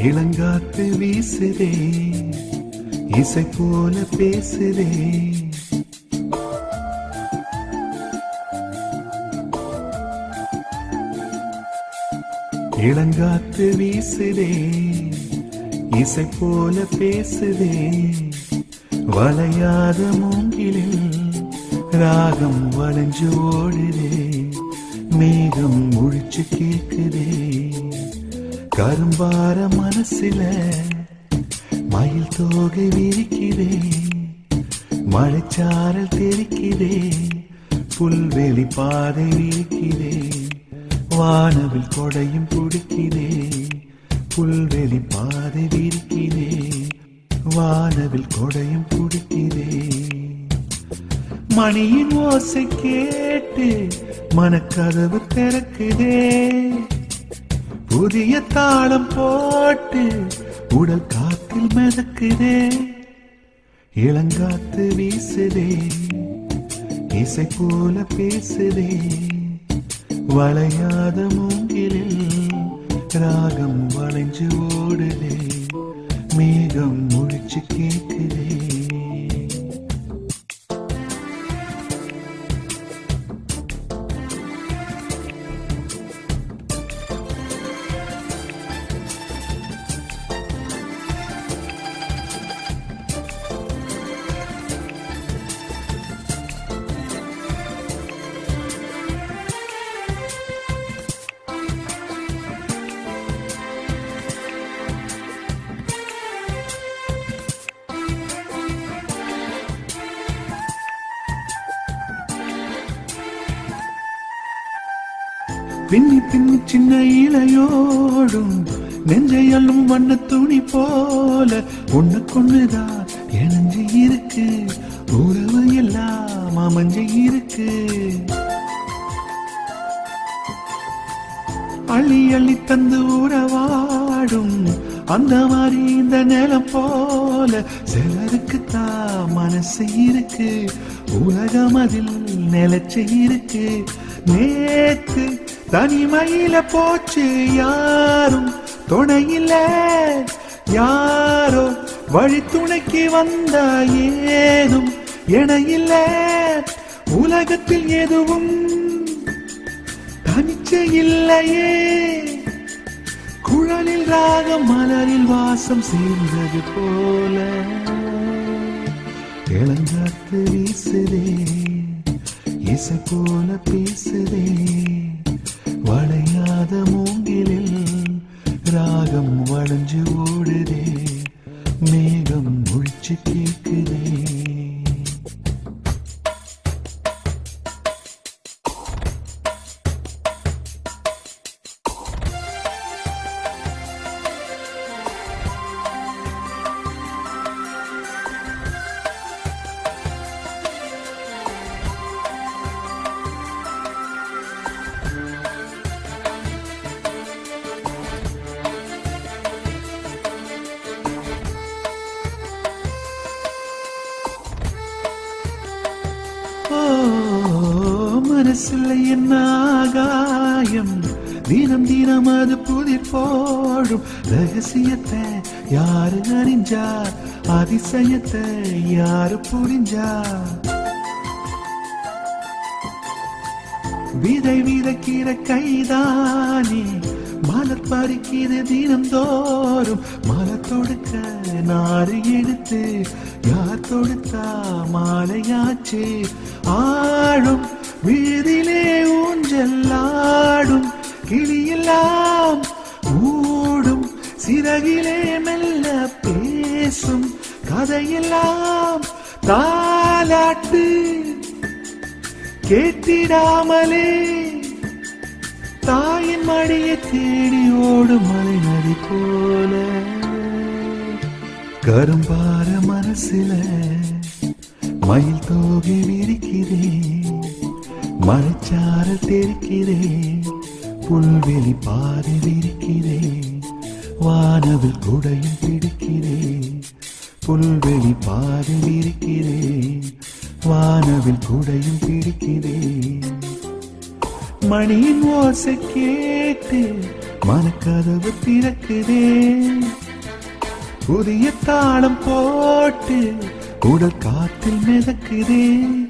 இளங்காத்து வீசுதே இசை போல பேசுதே இளங்காத்து வீசுதே இசை போல பேசுதே வளையாத மூங்கிலில் ராகம் வளைஞ்சு ஓடுதே மேகம் முழிச்சு கேக்குதே கரும்பார மனசுல மயில் தோகை விரிக்குதே மழைச்சாரல் தெரிக்குதே புல்வெளி பாதை விரிக்குதே வானவில் கொடையும் பிடிக்குதே புல்வெளி பாதை விரிக்குதே வானவில் கொடையும் பிடிக்குதே மணியின் ஓசை கேட்டு மனக்கதவு திறக்குதே புதிய தாளம் போட்டு உடல் காத்தில் மிதக்குதே இளங்காத்து வீசுதே இசை போல பேசுதே வளையாத மூங்கிலில் ராகம் வளைஞ்சு ஓடுதே மேகம் முழிச்சு கேக்குதே பின்னி பின்னி சின்ன இலையோடும் நெஞ்சை அள்ளும் வண்ண துணி போல ஒண்ணுக்கொண்ணுதான் இணைஞ்சு இருக்கு உறவு எல்லாம் அமைஞ்சு இருக்கு அள்ளி அள்ளி தந்து உறவாடும் அந்த மாதிரி இந்த நிலம் போல சிலருக்கு தான் மனசு இருக்கு உலகம் அதில் நிலைச்சு இருக்கு நேத்து தனிமையில போச்சு யாரும் துணையில யாரோ வழி துணைக்கு வந்தா ஏதும் இணையில்ல உலகத்தில் எதுவும் தனிச்ச இல்லையே குழலில் ராகம் மலரில் வாசம் சேர்ந்தது போல இளங்காத்து வீசுதே இசை போல பேசுதே வளையாத மூங்கிலில் ராகம் வளைஞ்சு ஓடுதே மேகம் முழிச்சு கேக்குதே ஓ, மனசுல என்ன ஆகாயம் தினம் தினம் அது புதிர் போடும் ரகசியத்தை யாரு அறிஞ்சா அதிசயத்தை யாரு புரிஞ்சா விதை விதைக்கிற கைதானே மலர் பறிக்கிற தினம் தோறும் மலர் தொடுக்க நாறு எடுத்து யார் தொடுத்தா மாலையாச்சு ஆடும் வீதியிலே ஊஞ்சல்லாடும் கிளியெல்லாம் ஊடும் சிறகிலே மெல்ல பேசும் கதையெல்லாம் தாலாட்டு கேட்டிடாமலே தாயின் மடியை தேடி ஓடும் மலை நதி போல கரும்பார மனசுல மயில் தோகை விரிக்கிறே மழைச்சாரல் தெரிக்கிறே புல்வெளி பாதை விரிக்கிறே வானவில் குடையும் பிடிக்கிறே புல்வெளி பாதை விரிக்கிறே வானவில் குடையும் பிடிக்கிறே மணியின் ஓசை கேட்டு மனக்கதவு திறக்குதே புதிய தாளம் போட்டு உடல் காத்தில் மிதக்குதே